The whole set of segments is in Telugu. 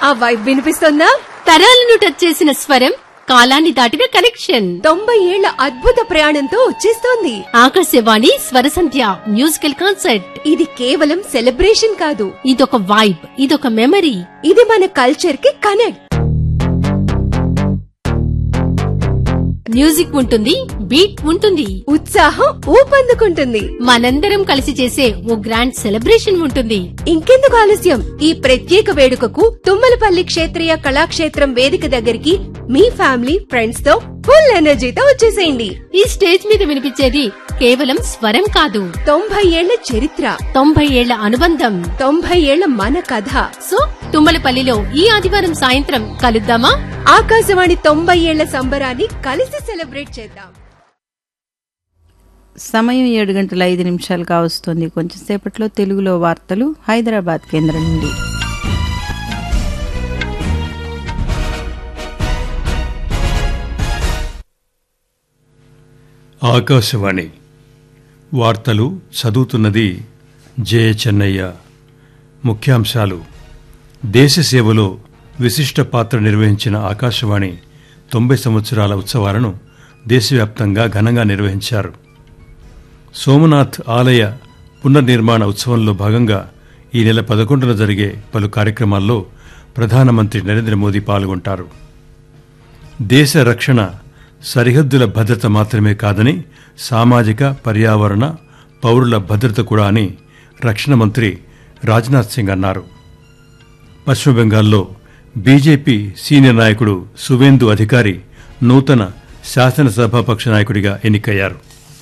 ఆ వైబ్ వినిపిస్తుందా తరాలను టచ్ చేసిన స్వరం కాలాన్ని దాటిన కనెక్షన్ తొంభై ఏళ్ల అద్భుత ప్రయాణంతో వచ్చేస్తోంది ఆకాశవాణి స్వరసంధ్య మ్యూజికల్ కాన్సర్ట్ ఇది కేవలం సెలబ్రేషన్ కాదు ఇదొక వైబ్ ఇదొక మెమరీ ఇది మన కల్చర్ కి కనెక్ట్ మ్యూజిక్ ఉంటుంది బీట్ ఉంటుంది ఉత్సాహం ఊపందుకుంటుంది మనందరం కలిసి చేసే ఓ గ్రాండ్ సెలబ్రేషన్ ఉంటుంది ఇంకెందుకు ఆలస్యం ఈ ప్రత్యేక వేడుకకు తుమ్మలపల్లి క్షేత్రీయ కళాక్షేత్రం వేదిక దగ్గరికి మీ ఫ్యామిలీ ఫ్రెండ్స్ తో ఫుల్ ఎనర్జీతో వచ్చేసేయండి ఈ స్టేజ్ మీద వినిపించేది కేవలం స్వరం కాదు తొంభై ఏళ్ల చరిత్ర తొంభై ఏళ్ల అనుబంధం తొంభై ఏళ్ల మన కథ సో తుమ్మలపల్లిలో ఈ ఆదివారం సాయంత్రం కలుద్దామా ఆకాశవాణి తొంభై ఏళ్ల సంబరాన్ని కలిసి సెలబ్రేట్ చేద్దాం సమయం ఏడు గంటల ఐదు నిమిషాలు కావస్తుంది కొంచెం సేపట్లో తెలుగులో వార్తలు హైదరాబాద్ కేంద్రం నుండి ఆకాశవాణి వార్తలు చదువుతున్నది జే చెన్నయ్య ముఖ్యాంశాలు దేశ సేవలో విశిష్ట పాత్ర నిర్వహించిన ఆకాశవాణి తొంభై సంవత్సరాల ఉత్సవాలను దేశవ్యాప్తంగా ఘనంగా నిర్వహించారు సోమనాథ్ ఆలయ పునర్నిర్మాణ ఉత్సవంలో భాగంగా ఈ నెల పదకొండున జరిగే పలు కార్యక్రమాల్లో ప్రధానమంత్రి నరేంద్ర మోదీ పాల్గొంటారు దేశ రక్షణ సరిహద్దుల భద్రత మాత్రమే కాదని సామాజిక పర్యావరణ పౌరుల భద్రత కూడా అని రక్షణ మంత్రి రాజ్నాథ్ సింగ్ అన్నారు పశ్చిమ బెంగాల్లో బీజేపీ సీనియర్ నాయకుడు సువేందు అధికారి నూతన శాసనసభాపక్ష నాయకుడిగా ఎన్నికయ్యారు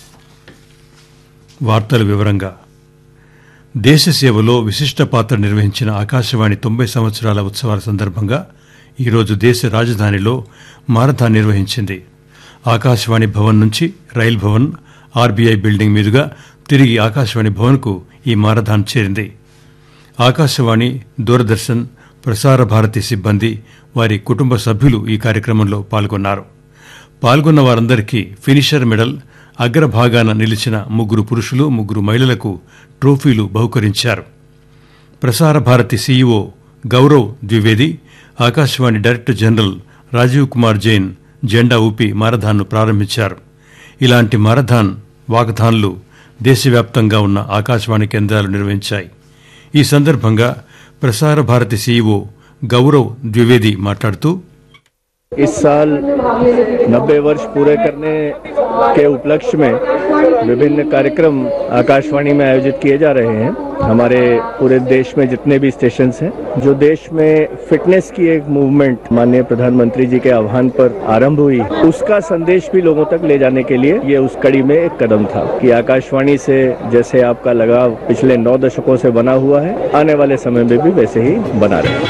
వార్తల వివరంగా దేశ సేవలో విశిష్ట పాత్ర నిర్వహించిన ఆకాశవాణి తొంభై సంవత్సరాల ఉత్సవాల సందర్భంగా ఈరోజు దేశ రాజధానిలో మారథాన్ నిర్వహించింది ఆకాశవాణి భవన్ నుంచి రైల్ భవన్ ఆర్బీఐ బిల్డింగ్ మీదుగా తిరిగి ఆకాశవాణి భవన్కు ఈ మారథాన్ చేరింది ఆకాశవాణి దూరదర్శన్ ప్రసార భారతి సిబ్బంది వారి కుటుంబ సభ్యులు ఈ కార్యక్రమంలో పాల్గొన్నారు పాల్గొన్న వారందరికీ ఫినిషర్ మెడల్ అగ్రభాగాన నిలిచిన ముగ్గురు పురుషులు ముగ్గురు మహిళలకు ట్రోఫీలు బహుకరించారు Prasar Bharati CEO Gaurav Dwivedi Akashvani director general Rajiv Kumar Jain జెండా ఊపి మారథాన్ను ప్రారంభించారు ఇలాంటి మారథాన్ వాకథాన్లు దేశవ్యాప్తంగా ఉన్న ఆకాశవాణి కేంద్రాలు నిర్వహించాయి ఈ సందర్భంగా ప్రసార భారతి సీఈఓ గౌరవ్ ద్వివేది మాట్లాడుతూ इस साल 90 वर्ष पूरे करने के उपलक्ष्य में विभिन्न कार्यक्रम आकाशवाणी में आयोजित किए जा रहे हैं हमारे पूरे देश में जितने भी स्टेशन हैं जो देश में फिटनेस की एक मूवमेंट माननीय प्रधानमंत्री जी के आह्वान पर आरंभ हुई उसका संदेश भी लोगों तक ले जाने के लिए ये उस कड़ी में एक कदम था कि आकाशवाणी से जैसे आपका लगाव पिछले नौ दशकों से बना हुआ है आने वाले समय में भी वैसे ही बना रहे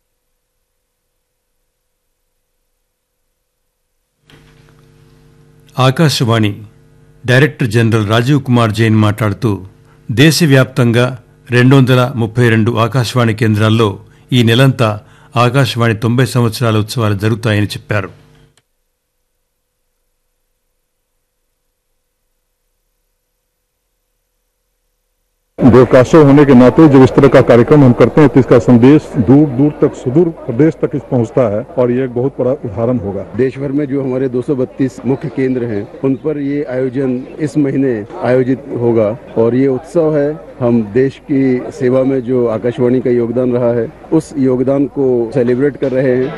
ఆకాశవాణి డైరెక్టర్ జనరల్ రాజీవ్ కుమార్ జైన్ మాట్లాడుతూ దేశవ్యాప్తంగా రెండు వందల ముప్పై రెండు ఆకాశవాణి కేంద్రాల్లో ఈ నెలంతా ఆకాశవాణి తొంభై సంవత్సరాల ఉత్సవాలు జరుగుతాయని చెప్పారు देवकाशो होने के नाते जब इस तरह का कार्यक्रम हम करते हैं तो इसका संदेश दूर दूर तक सुदूर प्रदेश तक इस पहुंचता है और ये एक बहुत बड़ा उदाहरण होगा देश भर में जो हमारे 232 मुख्य केंद्र हैं उन पर ये आयोजन इस महीने आयोजित होगा और ये उत्सव है हम देश की सेवा में जो आकाशवाणी का योगदान रहा है उस योगदान को सेलिब्रेट कर रहे हैं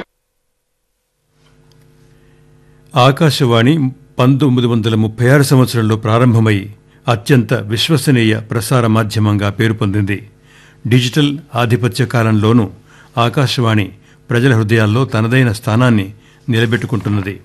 ఆకాశవాణి పంతొమ్మిది వందల ముప్పై ఆరు సంవత్సరంలో ప్రారంభమై అత్యంత విశ్వసనీయ ప్రసార మాధ్యమంగా పేరు పొందింది డిజిటల్ ఆధిపత్య కాలంలోనూ ఆకాశవాణి ప్రజల హృదయాల్లో తనదైన స్థానాన్ని నిలబెట్టుకుంటున్నది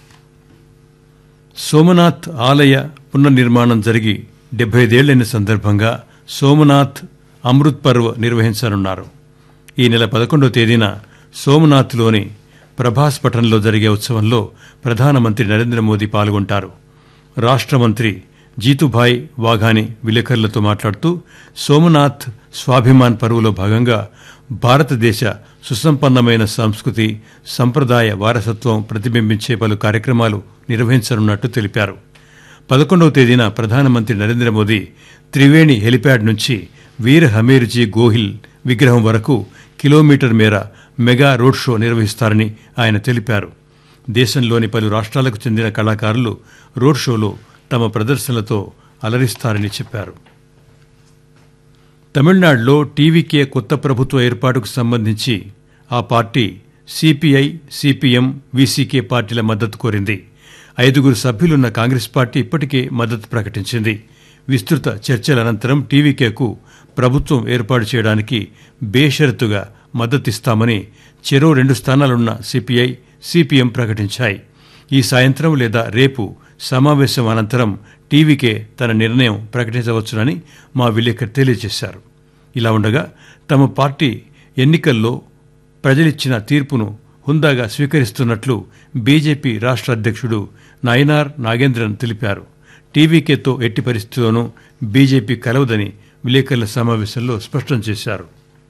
సోమనాథ్ ఆలయ పునర్నిర్మాణం జరిగి డెబ్బైదేళ్లైన సందర్భంగా సోమనాథ్ అమృత్ పర్వ్ నిర్వహించనున్నారు ఈ నెల పదకొండవ తేదీన సోమనాథ్లోని ప్రభాస్ పఠన్లో జరిగే ఉత్సవంలో ప్రధానమంత్రి నరేంద్ర మోదీ పాల్గొంటారు రాష్ట్ర మంత్రి జీతుభాయ్ వాఘాని విలేకరులతో మాట్లాడుతూ సోమనాథ్ స్వాభిమాన్ పరువులో భాగంగా భారతదేశ సుసంపన్నమైన సంస్కృతి సంప్రదాయ వారసత్వం ప్రతిబింబించే పలు కార్యక్రమాలు నిర్వహించనున్నట్టు తెలిపారు పదకొండవ తేదీన ప్రధానమంత్రి నరేంద్ర మోదీ త్రివేణి హెలిప్యాడ్ నుంచి వీర్ హమీర్జీ గోహిల్ విగ్రహం వరకు కిలోమీటర్ మేర మెగా రోడ్ షో నిర్వహిస్తారని ఆయన తెలిపారు దేశంలోని పలు రాష్ట్రాలకు చెందిన కళాకారులు రోడ్ షోలో తమ ప్రదర్శనలతో అలరిస్తారని చెప్పారు తమిళనాడులో టీవీకే కొత్త ప్రభుత్వ ఏర్పాటుకు సంబంధించి ఆ పార్టీ సిపిఐ సిపిఎం వీసీకే పార్టీల మద్దతు కోరింది ఐదుగురు సభ్యులున్న కాంగ్రెస్ పార్టీ ఇప్పటికే మద్దతు ప్రకటించింది విస్తృత చర్చల అనంతరం టీవీకేకు ప్రభుత్వం ఏర్పాటు చేయడానికి బేషరతుగా మద్దతిస్తామని చెరో రెండు స్థానాలున్న సిపిఐ సిపిఎం ప్రకటించాయి ఈ సాయంత్రం లేదా రేపు సమావేశం అనంతరం టీవీకే తన నిర్ణయం ప్రకటించవచ్చునని మా విలేకరు తెలియజేశారు ఇలా ఉండగా తమ పార్టీ ఎన్నికల్లో ప్రజలిచ్చిన తీర్పును హుందాగా స్వీకరిస్తున్నట్లు బీజేపీ రాష్ట్ర అధ్యక్షుడు నయనార్ నాగేంద్రన్ తెలిపారు టీవీకేతో ఎట్టి పరిస్థితుల్లోనూ బీజేపీ కలవదని విలేకరుల సమావేశంలో స్పష్టం చేశారు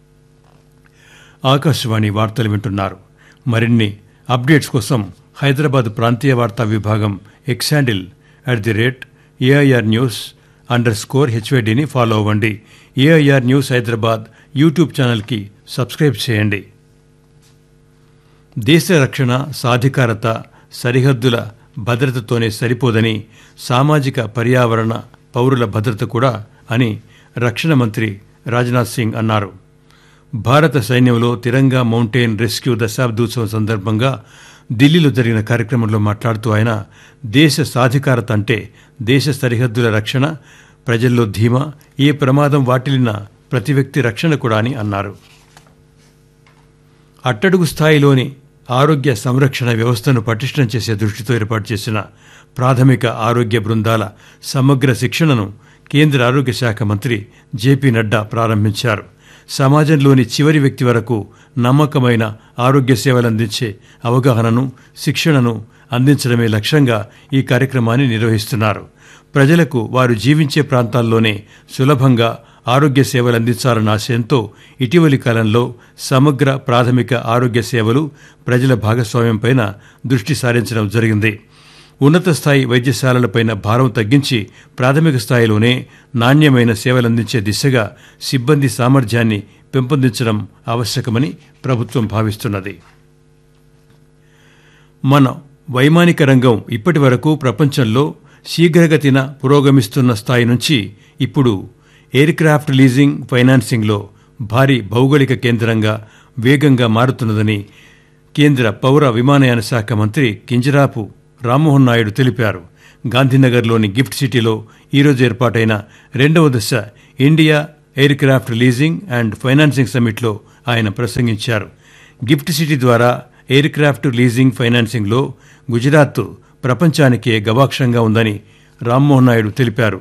ఆకాశవాణి వార్తలు వింటున్నారు మరిన్ని అప్డేట్స్ కోసం హైదరాబాద్ ప్రాంతీయ వార్తా విభాగం X handle at the rate AIR news under score హెచ్వైడిని ఫాలో అవ్వండి ఏఐఆర్ న్యూస్ హైదరాబాద్ యూట్యూబ్ ఛానల్కి సబ్స్క్రైబ్ చేయండి దేశ రక్షణ సాధికారత సరిహద్దుల భద్రతతోనే సరిపోదని సామాజిక పర్యావరణ పౌరుల భద్రత కూడా అని రక్షణ మంత్రి రాజ్నాథ్ సింగ్ అన్నారు భారత సైన్యంలో తిరంగా మౌంటైన్ రెస్క్యూ దశాబ్దోత్సవం సందర్భంగా ఢిల్లీలో జరిగిన కార్యక్రమంలో మాట్లాడుతూ ఆయన దేశ సాధికారత అంటే దేశ సరిహద్దుల రక్షణ ప్రజల్లో ధీమా ఏ ప్రమాదం వాటిల్లిన ప్రతి వ్యక్తి రక్షణ కూడా అని అన్నారు అట్టడుగు స్థాయిలోని ఆరోగ్య సంరక్షణ వ్యవస్థను పటిష్టం చేసే దృష్టితో ఏర్పాటు చేసిన ప్రాథమిక ఆరోగ్య బృందాల సమగ్ర శిక్షణను కేంద్ర ఆరోగ్య శాఖ మంత్రి జేపీ నడ్డా ప్రారంభించారు సమాజంలోని చివరి వ్యక్తి వరకు నమ్మకమైన ఆరోగ్య సేవలు అందించే అవగాహనను శిక్షణను అందించడమే లక్ష్యంగా ఈ కార్యక్రమాన్ని నిర్వహిస్తున్నారు ప్రజలకు వారు జీవించే ప్రాంతాల్లోనే సులభంగా ఆరోగ్య సేవలు అందించాలన్న ఆశయంతో ఇటీవలి కాలంలో సమగ్ర ప్రాథమిక ఆరోగ్య సేవలు ప్రజల భాగస్వామ్యంపైన దృష్టి సారించడం జరిగింది ఉన్నత స్థాయి వైద్యశాలలపైన భారం తగ్గించి ప్రాథమిక స్థాయిలోనే నాణ్యమైన సేవలందించే దిశగా సిబ్బంది సామర్థ్యాన్ని పెంపొందించడం ఆవశ్యకమని ప్రభుత్వం భావిస్తున్నది మన వైమానిక రంగం ఇప్పటి వరకు ప్రపంచంలో శీఘ్రగతిన పురోగమిస్తున్న స్థాయి నుంచి ఇప్పుడు ఎయిర్ క్రాఫ్ట్ లీజింగ్ ఫైనాన్సింగ్లో భారీ భౌగోళిక కేంద్రంగా వేగంగా మారుతున్నదని కేంద్ర పౌర విమానయాన శాఖ మంత్రి కింజరాపు రామ్మోహన్ నాయుడు తెలిపారు గాంధీనగర్లోని గిఫ్ట్ సిటీలో ఈరోజు ఏర్పాటైన రెండవ దశ India aircraft leasing and financing సమ్మిట్లో ఆయన ప్రసంగించారు గిఫ్ట్ సిటీ ద్వారా ఎయిర్ క్రాఫ్ట్ లీజింగ్ ఫైనాన్సింగ్లో గుజరాత్ ప్రపంచానికే గవాక్షంగా ఉందని రామ్మోహన్ నాయుడు తెలిపారు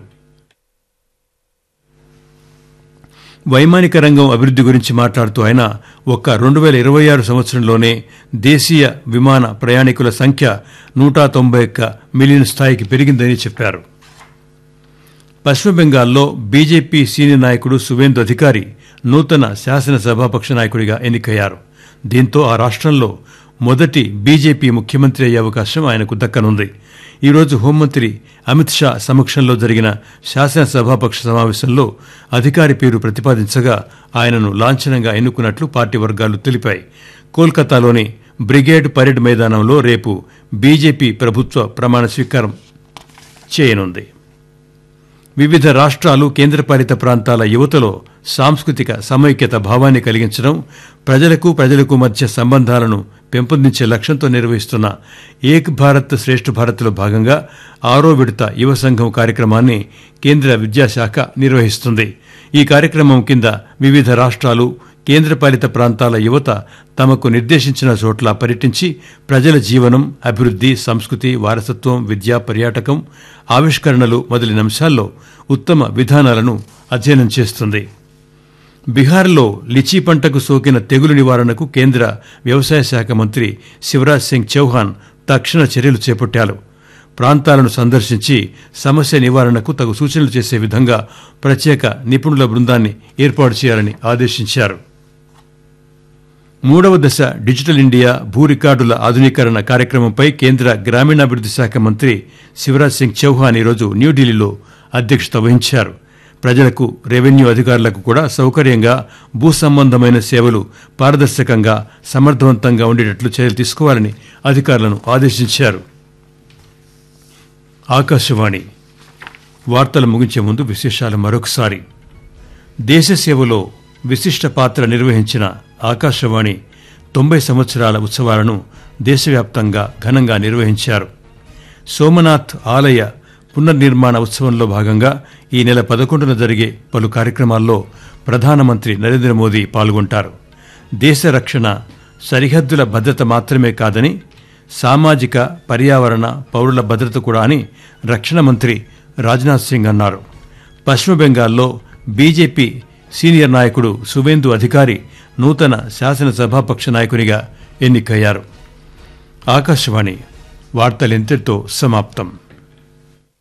వైమానిక రంగం అభివృద్ధి గురించి మాట్లాడుతూ ఆయన ఒక్క రెండు వేల ఇరవై ఆరు సంవత్సరంలోనే దేశీయ విమాన ప్రయాణికుల సంఖ్య నూట తొంభై ఒక్క మిలియన్ స్థాయికి పెరిగిందని చెప్పారు పశ్చిమ బెంగాల్లో బీజేపీ సీనియర్ నాయకుడు సువేందు అధికారి నూతన శాసనసభాపక్ష నాయకుడిగా ఎన్నికయ్యారు దీంతో ఆ రాష్ట్రంలో మొదటి బీజేపీ ముఖ్యమంత్రి అయ్యే అవకాశం ఆయనకు దక్కనుంది ఈరోజు హోంమంత్రి అమిత్ షా సమక్షంలో జరిగిన శాసనసభాపక్ష సమావేశంలో అధికారి పేరు ప్రతిపాదించగా ఆయనను లాంఛనంగా ఎన్నుకున్నట్లు పార్టీ వర్గాలు తెలిపాయి కోల్కతాలోని బ్రిగేడ్ పరేడ్ మైదానంలో రేపు బీజేపీ ప్రభుత్వ ప్రమాణ స్వీకారం చేయనుంది వివిధ రాష్ట్రాలు కేంద్రపాలిత ప్రాంతాల యువతలో సాంస్కృతిక సమైక్యత భావాన్ని కలిగించడం ప్రజలకు ప్రజలకు మధ్య సంబంధాలను పెంపొందించే లక్ష్యంతో నిర్వహిస్తున్న ఏక్ భారత్ శ్రేష్ఠ భారత్లో భాగంగా ఆరో విడత యువ సంఘం కార్యక్రమాన్ని కేంద్ర విద్యాశాఖ నిర్వహిస్తుంది ఈ కార్యక్రమం కింద వివిధ రాష్ట్రాలు కేంద్రపాలిత ప్రాంతాల యువత తమకు నిర్దేశించిన చోట్ల పర్యటించి ప్రజల జీవనం అభివృద్ధి సంస్కృతి వారసత్వం విద్య పర్యాటకం ఆవిష్కరణలు మొదలైన అంశాల్లో ఉత్తమ విధానాలను అధ్యయనం చేస్తుంది బీహార్లో లిచీ పంటకు సోకిన తెగులు నివారణకు కేంద్ర వ్యవసాయ శాఖ మంత్రి శివరాజ్ సింగ్ చౌహాన్ తక్షణ చర్యలు చేపట్టారు ప్రాంతాలను సందర్శించి సమస్య నివారణకు తగు సూచనలు చేసే విధంగా ప్రత్యేక నిపుణుల బృందాన్ని ఏర్పాటు చేయాలని ఆదేశించారు మూడవ దశ డిజిటల్ ఇండియా భూ రికార్డుల ఆధునీకరణ కార్యక్రమంపై కేంద్ర గ్రామీణాభివృద్ధి శాఖ మంత్రి శివరాజ్ సింగ్ చౌహాన్ ఈరోజు న్యూఢిల్లీలో అధ్యక్షత వహించారు ప్రజలకు రెవెన్యూ అధికారులకు కూడా సౌకర్యంగా భూ సంబంధమైన సేవలు పారదర్శకంగా సమర్థవంతంగా ఉండేటట్లు చర్యలు తీసుకోవాలని అధికారులను ఆదేశించారు ఆకాశవాణి వార్తలు ముగించే ముందు విశేషాలు మరొకసారి దేశ సేవలో విశిష్ట పాత్ర నిర్వహించిన ఆకాశవాణి తొంభై సంవత్సరాల ఉత్సవాలను దేశవ్యాప్తంగా ఘనంగా నిర్వహించారు సోమనాథ్ ఆలయ పునర్నిర్మాణ ఉత్సవంలో భాగంగా ఈ నెల పదకొండున జరిగే పలు కార్యక్రమాల్లో ప్రధానమంత్రి నరేంద్ర మోదీ పాల్గొంటారు దేశ రక్షణ సరిహద్దుల భద్రత మాత్రమే కాదని సామాజిక పర్యావరణ పౌరుల భద్రత కూడా అని రక్షణ మంత్రి రాజ్నాథ్ సింగ్ అన్నారు పశ్చిమ బెంగాల్లో బీజేపీ సీనియర్ నాయకుడు సువేందు అధికారి నూతన శాసనసభాపక్ష నాయకునిగా ఎన్నికయ్యారు ఆకాశవాణి వార్తలింతటితో సమాప్తం